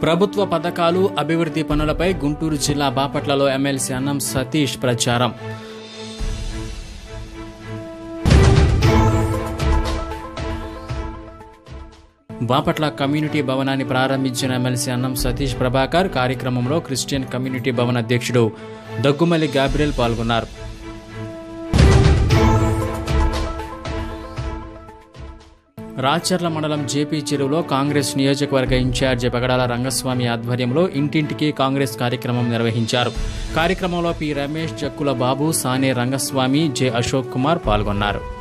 ప్రభుత్వ పథకాలు అభివృద్ధి పనులపై గుంటూరు జిల్లా బాపట్లలో ఎమ్మెల్సీ అన్నం సతీష్ ప్రచారం బాపట్ల కమ్యూనిటీ భవనాన్ని ప్రారంభించిన ఎమ్మెల్సీ అన్నం సతీష్ ప్రభాకర్ కార్యక్రమంలో క్రిస్టియన్ కమ్యూనిటీ భవన్ అధ్యక్షుడు దగ్గుమల్లి గాబ్రియల్ పాల్గొన్నారు రాచర్ల మండలం జేపీ చెరువులో కాంగ్రెస్ నియోజకవర్గ ఇన్ఛార్జి పగడాల రంగస్వామి ఆధ్వర్యంలో ఇంటింటికి కాంగ్రెస్ కార్యక్రమం నిర్వహించారు కార్యక్రమంలో పి రమేష్ జక్కుల బాబు సానే రంగస్వామి జె అశోక్ కుమార్ పాల్గొన్నారు